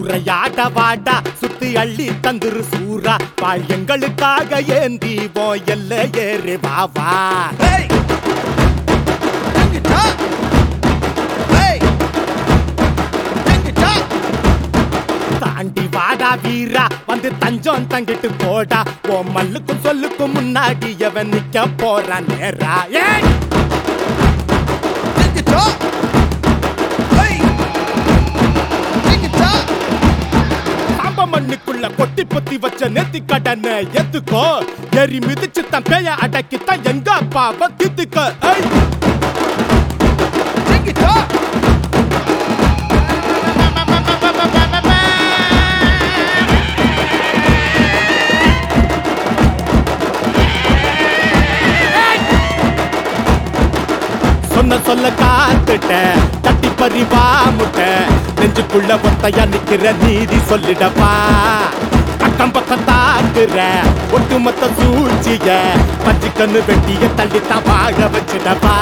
சூறையாட வாடா சுத்தி அள்ளி தந்துரு சூரா வாழ் எங்களுக்காக ஏந்தி போ எல்ல ஏறு வாவா Hey! Bring it up! Hey! Bring it up! தாண்டி வாடா வீரா வந்து தஞ்சம் தங்கிட்டு போடா ஓ மல்லுக்கும் சொல்லுக்கும் முன்னாடி எவன் நிக்க போறான் நேரா ஏய் Bring it up! Hey! Bring it up! சாம்ப மண்ணுக்குள்ள கொட்டி பொத்தி வச்ச நெத்தி கடனை எத்துக்கோ எரி மிதிச்சு தன் பேய அடக்கித்தான் எங்க அப்பாவை தித்துக்க ஏய் Bring it up! சொன்ன சொல்ல காத்துட்ட தட்டி பறிவா முட்ட நெஞ்சுக்குள்ள ஒத்தையா நிக்கிற நீதி சொல்லிடப்பா அக்கம் பக்கம் தாக்குற ஒட்டுமொத்த சூழ்ச்சிய பச்சை கண்ணு வெட்டிய தள்ளித்தான் வாழ வச்சிடப்பா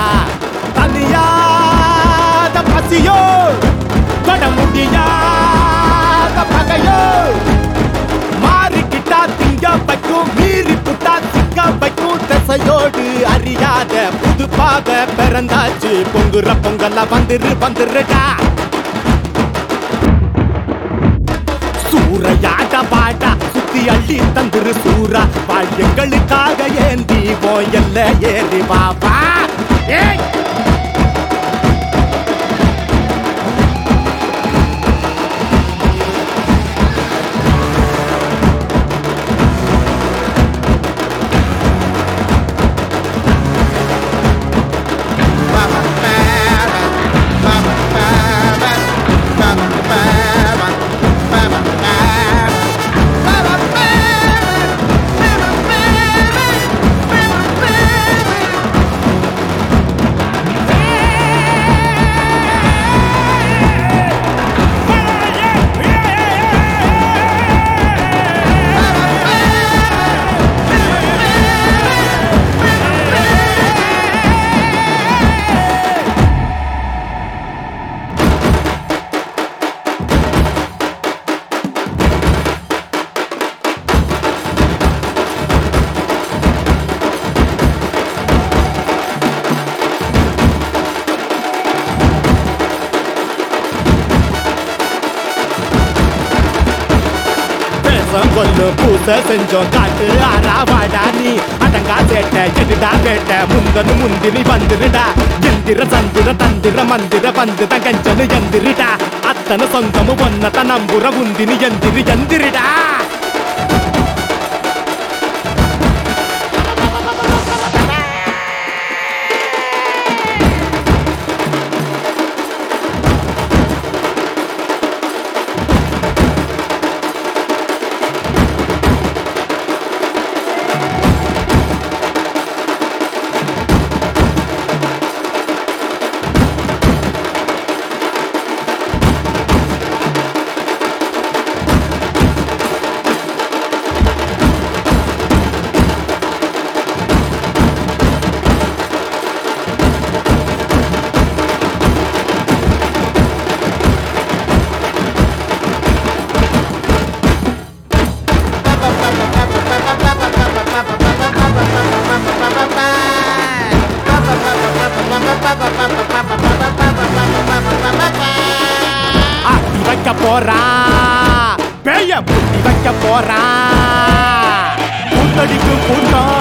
தனியாத பசியோ தொட முடியாத பகையோ மாறிக்கிட்டா திங்க வைக்கும் மீறி புட்டா திங்க வைக்கும் திசையோடு அறியாத புது பாத பிறந்தாச்சு பொங்குற பொங்கல்ல வந்துரு வந்துருடா சூறையாட பாடா சுத்தி அள்ளி தந்துரு சூரா வாழ் எங்களுக்காக ஏந்தி போயல்ல ஏறி வாப்பா ஏய் பேசம் கொல்லு பூச செஞ்சோம் காட்டு ஆறாவாடா நீ அடங்கா சேட்ட எதுடா வேட்ட முந்தனு முந்தினி வந்துருடா எந்திர சந்திர தந்திர மந்திர வந்து கஞ்சனு எந்திரிடா அத்தனை சொந்தமு ஒன்னத நம்புற உந்தினி எந்திரி எந்திரிடா ஆட்டி வைக்க போறா பேய புட்டி வைக்க போறா கூட்டடிக்கும் கூட்டம்